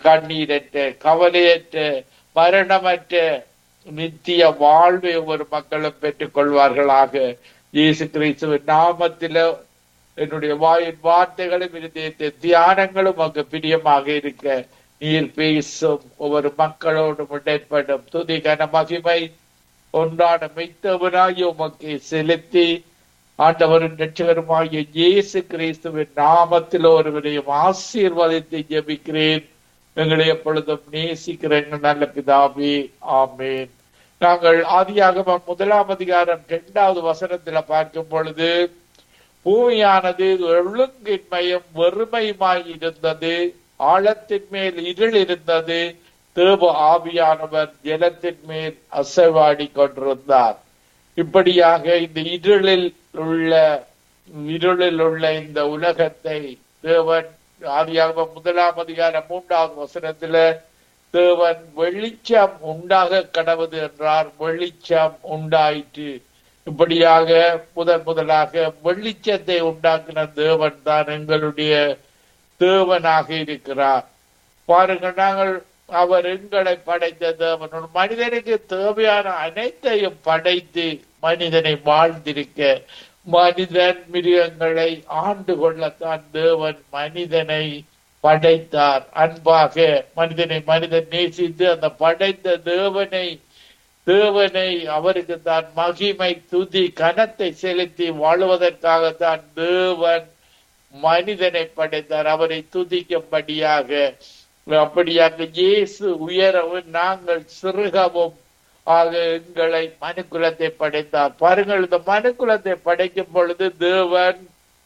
கண்ணீரற்ற கவலையற்ற மரணமற்ற நித்திய வாழ்வை ஒவ்வொரு மக்களும் பெற்றுக் கொள்வார்களாக இயேசு கிறிஸ்துவின் நாமத்தில என்னுடைய வாயின் வார்த்தைகளும் இருதயத்தை தியானங்களும் அங்கு பிரியமாக இருக்க நீர் பேசும் ஒவ்வொரு மக்களோடும் இடைப்படும் துதிகன மகிமை ஒன்றான மெய்த்தவனாய் உமக்கு செலுத்தி ஆண்டவரின் ரட்சகருமாகிய இயேசு கிறிஸ்துவின் நாமத்தில் ஒருவரையும் ஆசீர்வதித்து ஜெபிக்கிறேன் எங்களை எப்பொழுதும் நேசிக்கிற எங்கள் நல்ல பிதாவே ஆமேன் நாங்கள் ஆதியாகமம் முதலாம் அதிகாரம் இரண்டாவது வசனத்துல பார்க்கும் பொழுது பூமியானது ஒழுங்கின்மையும் வெறுமையுமாய் இருந்தது ஆழத்தின் மேல் இருள் இருந்தது தேவ ஆவியானவர் ஜலத்தின் மேல் அசைவாடி கொண்டிருந்தார் இப்படியாக இந்த இருளில் உள்ள இருளில் உள்ள இந்த உலகத்தை தேவன் ஆதியாக முதலாம் அதிகாரம் மூன்றாவது வசனத்துல தேவன் வெளிச்சம் உண்டாக கடவுது என்றார் வெளிச்சம் உண்டாயிற்று இப்படியாக முதன் முதலாக வெளிச்சத்தை உண்டாக்கின தேவன் தான் எங்களுடைய தேவனாக இருக்கிறார் பாருங்கள் நாங்கள் அவர் எங்களை படைத்த தேவன் ஒரு மனிதனுக்கு தேவையான அனைத்தையும் படைத்து மனிதனை வாழ்ந்திருக்க மனிதன் மிருகங்களை ஆண்டு கொள்ளத்தான் தேவன் மனிதனை படைத்தார் அன்பாக மனிதனை மனிதன் நேசித்து அந்த படைத்த தேவனை தேவனை அவருக்கு தான் மகிமை துதி கனத்தை செலுத்தி வாழ்வதற்காகத்தான் தேவன் மனிதனை படைத்தார் அவரை துதிக்கும்படியாக அப்படியாக இயேசு உயரவும் நாங்கள் சிறுகவும் ஆக எங்களை மனுக்குலத்தை படைத்தார் பாருங்கள் இந்த மனுக்குலத்தை படைக்கும் பொழுது தேவன்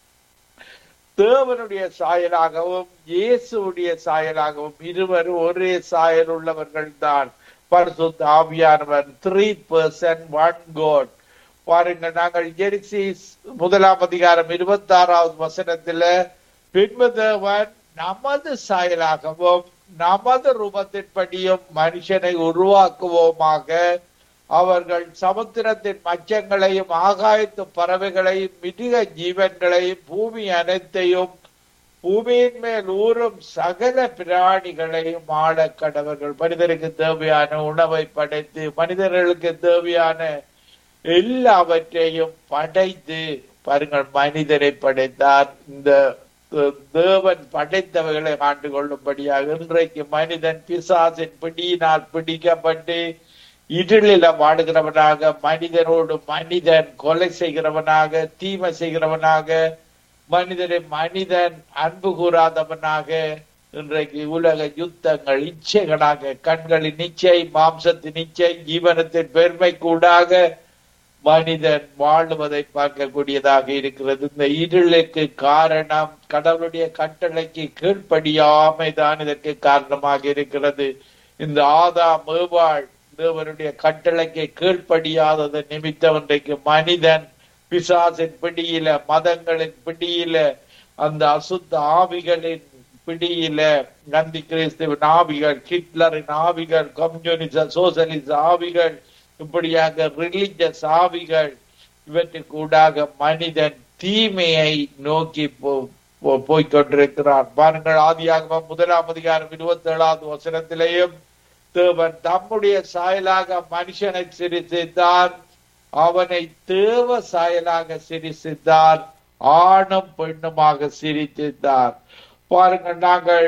தேவனுடைய சாயலாகவும் இயேசுடைய சாயலாகவும் இருவரும் ஒரே சாயல் உள்ளவர்கள் தான் பரிசுத்த ஆவியானவர் த்ரீ பர்சன் ஒன் கோட் பாருங்க நாங்கள் ஜெரிசிஸ் முதலாம் அதிகாரம் இருபத்தி ஆறாவது வசனத்துல பின்பு தேவன் நமது சாயலாகவும் நமது ரூபத்தின்படியும் மனுஷனை உருவாக்குவோமாக அவர்கள் சமுத்திரத்தின் மச்சங்களையும் ஆகாயத்து பறவைகளையும் மிருக ஜீவன்களையும் பூமி அனைத்தையும் பூமியின் மேல் ஊறும் சகல பிராணிகளையும் ஆள கடவர்கள் மனிதருக்கு தேவையான உணவை படைத்து மனிதர்களுக்கு தேவையான எல்லாவற்றையும் படைத்து பாருங்கள் மனிதரை படைத்தார் இந்த தேவன் படைத்தவைகளை ஆண்டு கொள்ளும்படியாக இன்றைக்கு மனிதன் பிசாசின் பிடியினால் பிடிக்கப்பட்டு இருளில வாடுகிறவனாக மனிதனோடு மனிதன் கொலை செய்கிறவனாக தீமை செய்கிறவனாக மனிதனை மனிதன் அன்பு கூறாதவனாக இன்றைக்கு உலக யுத்தங்கள் இச்சைகளாக கண்களின் நிச்சை மாம்சத்தின் நிச்சை ஜீவனத்தின் பெருமை கூடாக மனிதன் வாழுவதை பார்க்கக்கூடியதாக இருக்கிறது இந்த இருளுக்கு காரணம் கடவுளுடைய கட்டளைக்கு கீழ்ப்படியாமை தான் இதற்கு காரணமாக இருக்கிறது இந்த ஆதா மேவாள் தேவனுடைய கட்டளைக்கு கீழ்ப்படியாதது நிமித்தம் இன்றைக்கு மனிதன் பிசாசின் பிடியில மதங்களின் பிடியில அந்த அசுத்த ஆவிகளின் பிடியில நந்தி கிறிஸ்துவின் ஆவிகள் ஹிட்லரின் ஆவிகள் கம்யூனிச சோசலிச ஆவிகள் இப்படியாக ரிலிஜியஸ் ஆவிகள் இவற்றுக்கு ஊடாக மனிதன் தீமையை நோக்கி போய்கொண்டிருக்கிறார் பாருங்கள் ஆதியாக முதலாம் அதிகாரம் இருபத்தி ஏழாவது வசனத்திலேயும் தேவன் தம்முடைய சாயலாக மனுஷனை சிரிசித்தார் அவனை தேவ சாயலாக சிரிசித்தார் ஆணும் பெண்ணுமாக சிரித்தித்தார் பாருங்கள் நாங்கள்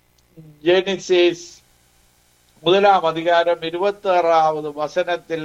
ஜெனிசிஸ் முதலாம் அதிகாரம் இருபத்தி ஆறாவது வசனத்துல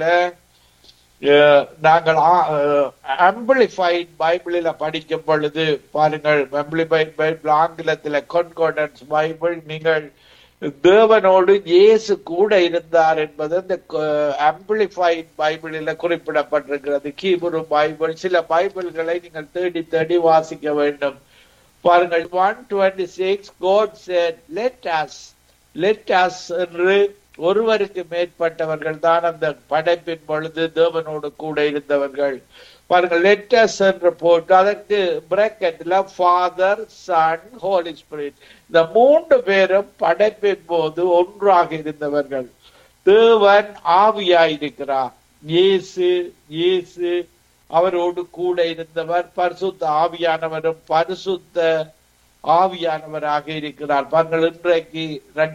நாங்கள் ஆம்பிளிஃபைட் பைபிளில படிக்கும் பொழுது பாருங்கள் ஆம்பிளிஃபைட் பைபிள் ஆங்கிலத்துல கொன்கோடன்ஸ் பைபிள் நீங்கள் தேவனோடு இயேசு கூட இருந்தார் என்பது இந்த ஆம்பிளிஃபைட் பைபிளில் குறிப்பிடப்பட்டிருக்கிறது கீபுரு பைபிள் சில பைபிள்களை நீங்கள் தேடி தேடி வாசிக்க வேண்டும் பாருங்கள் one twenty six code set let us let us என்று ஒருவருக்கு மேற்பட்டவர்கள் தான் அந்த படைப்பின் பொழுது தேவனோடு கூட இருந்தவர்கள் பாருங்கள் லெட்டஸ் என்று போட்டு அதற்கு பிரக்கெட்ல ஃபாதர் சன் ஹோலி ஸ்பிரிட் இந்த மூன்று பேரும் படைப்பின் போது ஒன்றாக இருந்தவர்கள் தேவன் ஆவியாயிருக்கிறார் இயேசு இயேசு அவரோடு கூட இருந்தவர் பரிசுத்த ஆவியானவரும் பரிசுத்த ஆவியானவராக இருக்கிறார் பாருங்கள் இன்றைக்கு